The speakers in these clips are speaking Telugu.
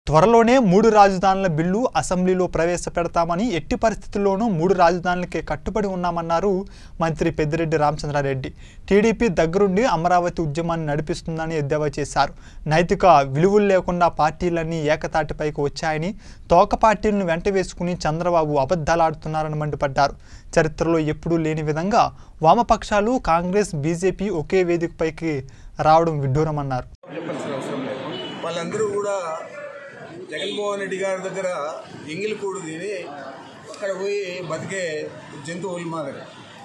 త్వరలోనే మూడు రాజధానుల బిల్లు అసెంబ్లీలో ప్రవేశపెడతామని ఎట్టి పరిస్థితుల్లోనూ మూడు రాజధానులకే కట్టుబడి ఉన్నామన్నారు మంత్రి పెద్దిరెడ్డి రామచంద్రారెడ్డి టీడీపీ దగ్గరుండి అమరావతి ఉద్యమాన్ని నడిపిస్తుందని ఎద్దేవా చేశారు నైతిక విలువలు లేకుండా పార్టీలన్నీ ఏకతాటిపైకి వచ్చాయని తోక పార్టీలను వెంట వేసుకుని చంద్రబాబు అబద్ధాలాడుతున్నారని మండిపడ్డారు చరిత్రలో ఎప్పుడూ లేని విధంగా వామపక్షాలు కాంగ్రెస్ బీజేపీ ఒకే వేదికపైకి రావడం విడ్డూరమన్నారు చెప్పాల్సిన అవసరం లేదు వాళ్ళందరూ కూడా జగన్మోహన్ రెడ్డి గారి దగ్గర ఎంగిలి కూడు తిని అక్కడ పోయి బతికే జంతువులు మాదిరి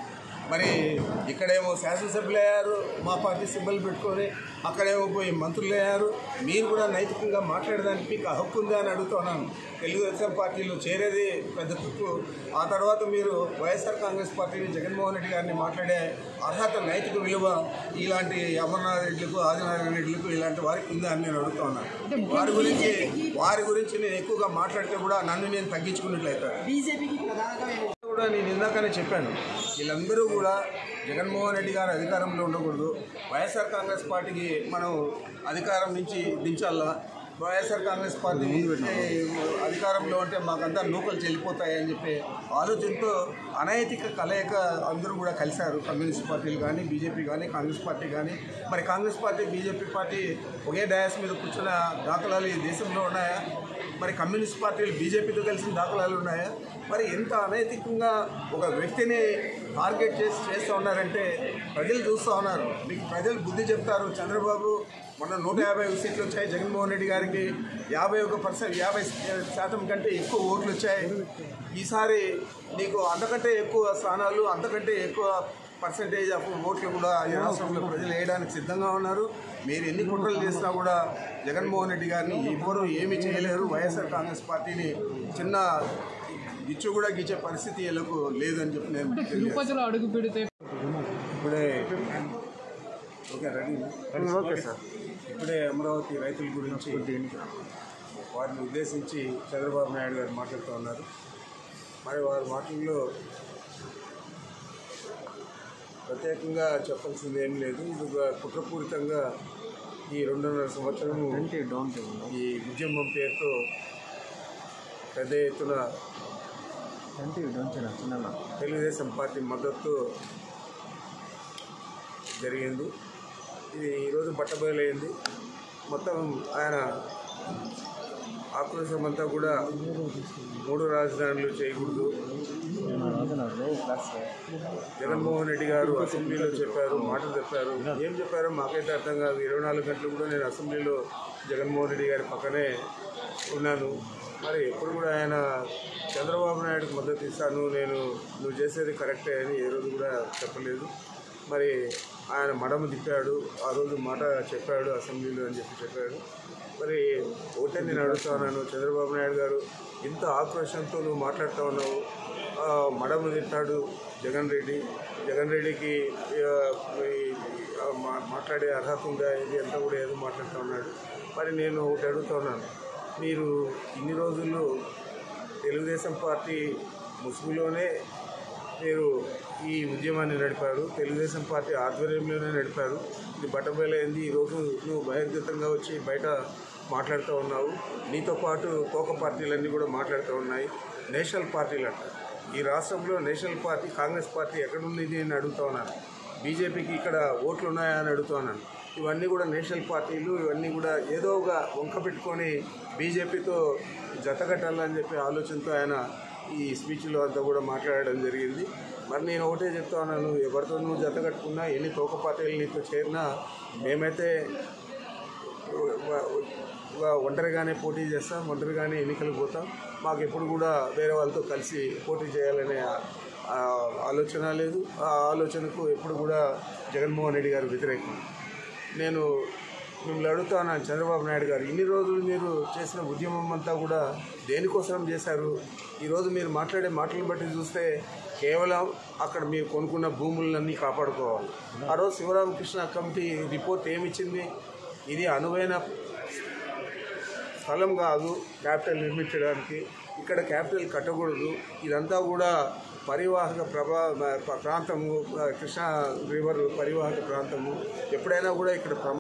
మరి ఇక్కడేమో శాసనసభ్యులు అయ్యారు మా పార్టీ సింబల్ పెట్టుకొని అక్కడేమో పోయి మంత్రులు అయ్యారు మీరు కూడా నైతికంగా మాట్లాడడానికి మీకు హక్కు ఉందా అని అడుగుతున్నాను తెలుగుదేశం పార్టీలో చేరేది పెద్ద తప్పు ఆ తర్వాత మీరు వైఎస్ఆర్ కాంగ్రెస్ పార్టీని జగన్మోహన్ రెడ్డి గారిని మాట్లాడే అర్హత నైతిక విలువ ఇలాంటి అమర్నాథ్ రెడ్డిలకు ఆదినారాయణ రెడ్డిలకు ఇలాంటి వారికి ఉందా అని నేను అడుగుతున్నాను వారి గురించి వారి గురించి నేను ఎక్కువగా మాట్లాడితే కూడా నన్ను నేను తగ్గించుకున్నట్లయితే బీజేపీకి ప్రధానంగా కూడా నేను ఇందాకనే చెప్పాను వీళ్ళందరూ కూడా జగన్మోహన్ రెడ్డి గారు అధికారంలో ఉండకూడదు వైఎస్ఆర్ కాంగ్రెస్ పార్టీకి మనం అధికారం నుంచి దించాలా వైఎస్ఆర్ కాంగ్రెస్ పార్టీ ఏ, అధికారంలో ఉంటే మాకంతా నూకలు చెల్లిపోతాయి అని చెప్పి ఆలోచనతో అనైతిక కలయిక అందరూ కూడా కలిశారు కమ్యూనిస్ట్ పార్టీలు కానీ బీజేపీ కానీ కాంగ్రెస్ పార్టీ కానీ మరి కాంగ్రెస్ పార్టీ బీజేపీ పార్టీ ఒకే డయాస్ మీద కూర్చున్న దాఖలాలు ఈ దేశంలో ఉన్నాయా మరి కమ్యూనిస్ట్ పార్టీలు బీజేపీతో కలిసిన దాఖలాలు ఉన్నాయా మరి ఎంత అనైతికంగా ఒక వ్యక్తిని టార్గెట్ చేసి చేస్తూ ఉన్నారంటే ప్రజలు చూస్తూ ఉన్నారు మీకు ప్రజలు బుద్ధి చెప్తారు చంద్రబాబు మొన్న నూట యాభై సీట్లు వచ్చాయి జగన్మోహన్ రెడ్డి గారికి యాభై ఒక పర్సెంట్ యాభై శాతం కంటే ఎక్కువ ఓట్లు వచ్చాయి ఈసారి నీకు అంతకంటే ఎక్కువ స్థానాలు అంతకంటే ఎక్కువ పర్సంటేజ్ ఆఫ్ ఓట్లు కూడా ఈ రాష్ట్రంలో ప్రజలు వేయడానికి సిద్ధంగా ఉన్నారు మీరు ఎన్ని కుట్రలు చేసినా కూడా జగన్మోహన్ రెడ్డి గారిని ఎవ్వరూ ఏమీ చేయలేరు వైఎస్ఆర్ కాంగ్రెస్ పార్టీని చిన్న గిచ్చు కూడా గిచ్చే పరిస్థితి వీళ్ళకు లేదని చెప్పి నేను తెలియజేస్తున్నాను. తిరుపతిలో అడుగు పెడితే ఇప్పుడే ఓకే రెడీ ఓకే సార్ ఇప్పుడే అమరావతి రైతుల గురించి వారిని ఉద్దేశించి చంద్రబాబు నాయుడు గారు మాట్లాడుతూ ఉన్నారు మరి వారి మాటల్లో ప్రత్యేకంగా చెప్పాల్సింది ఏం లేదు ఇది ఒక కుట్రపూరితంగా ఈ రెండున్నర సంవత్సరం ఈ ఉద్యమం పేరుతో పెద్ద ఎత్తున తెలుగుదేశం పార్టీ మద్దతు జరిగింది ఇది ఈరోజు బట్టబయలైంది మొత్తం ఆయన ఆక్రోశం అంతా కూడా మూడు రాజధానులు చేయకూడదు జగన్మోహన్ రెడ్డి గారు అసెంబ్లీలో చెప్పారు మాటలు చెప్పారు ఏం చెప్పారో మాకైతే అర్థం కాదు ఇరవై నాలుగు గంటలు కూడా నేను అసెంబ్లీలో జగన్మోహన్ రెడ్డి గారి పక్కనే ఉన్నాను మరి ఎప్పుడు కూడా ఆయన చంద్రబాబు నాయుడుకు మద్దతు ఇస్తాను నేను నువ్వు చేసేది కరెక్టే అని ఏ రోజు కూడా చెప్పలేదు మరి ఆయన మడమ తిప్పాడు ఆ రోజు మాట చెప్పాడు అసెంబ్లీలో అని చెప్పి చెప్పాడు మరి ఒకటే నేను అడుగుతున్నాను చంద్రబాబు నాయుడు గారు ఇంత ఆక్రోషంతో నువ్వు మాట్లాడుతూ ఉన్నావు ఆ, మడమ తిట్టాడు జగన్ రెడ్డి జగన్ రెడ్డికి ఆ, ఈ, ఆ, మా- మాట్లాడే అర్హత ఉందా ఇది అంతా కూడా ఏదో మాట్లాడుతూ ఉన్నాడు మరి నేను ఒకటి అడుగుతున్నాను మీరు ఇన్ని రోజులు తెలుగుదేశం పార్టీ ముసుగులోనే మీరు ఈ ఉద్యమాన్ని నడిపారు తెలుగుదేశం పార్టీ ఆధ్వర్యంలోనే నడిపారు ఇది బట్టబయలైంది ఈరోజు నువ్వు బహిర్గతంగా వచ్చి బయట మాట్లాడుతూ ఉన్నావు నీతో పాటు తోక పార్టీలన్నీ కూడా మాట్లాడుతూ ఉన్నాయి నేషనల్ పార్టీలు అంట ఈ రాష్ట్రంలో నేషనల్ పార్టీ కాంగ్రెస్ పార్టీ ఎక్కడుంది అని అడుగుతా ఉన్నాను బీజేపీకి ఇక్కడ ఓట్లు ఉన్నాయా అని అడుగుతున్నాను ఇవన్నీ కూడా నేషనల్ పార్టీలు ఇవన్నీ కూడా ఏదో ఒక వంక పెట్టుకొని బీజేపీతో జతకట్టాలని చెప్పి ఆలోచనతో ఆయన ఈ స్పీచ్లో అంతా కూడా మాట్లాడడం జరిగింది మరి నేను ఒకటే చెప్తా ఉన్నాను ఎవరితో నువ్వు జత కట్టుకున్నా ఎన్ని తోక పార్టీలు నీతో చేరినా మేమైతే వ- ఒంటరిగానే పోటీ చేస్తాం ఒంటరిగానే ఎన్నికలకు పోతాం మాకు ఎప్పుడు కూడా వేరే వాళ్ళతో కలిసి పోటీ చేయాలనే ఆ, ఆలోచన లేదు ఆ ఆలోచనకు ఎప్పుడు కూడా జగన్మోహన్ రెడ్డి గారు వ్యతిరేకం నేను మిమ్మల్ని అడుగుతున్నాను చంద్రబాబు నాయుడు గారు ఇన్ని రోజులు మీరు చేసిన ఉద్యమం అంతా కూడా దేనికోసం చేశారు ఈరోజు మీరు మాట్లాడే మాటలను బట్టి చూస్తే కేవలం అక్కడ మీరు కొనుక్కున్న భూములన్నీ కాపాడుకోవాలి ఆ రోజు శివరామకృష్ణ కమిటీ రిపోర్ట్ ఏమిచ్చింది ఇది అనువైన స్థలం కాదు క్యాపిటల్ నిర్మించడానికి ఇక్కడ క్యాపిటల్ కట్టకూడదు ఇదంతా కూడా పరివాహక ప్రభా ప్రాంతము కృష్ణా రివర్ పరివాహక ప్రాంతము ఎప్పుడైనా కూడా ఇక్కడ ప్రమా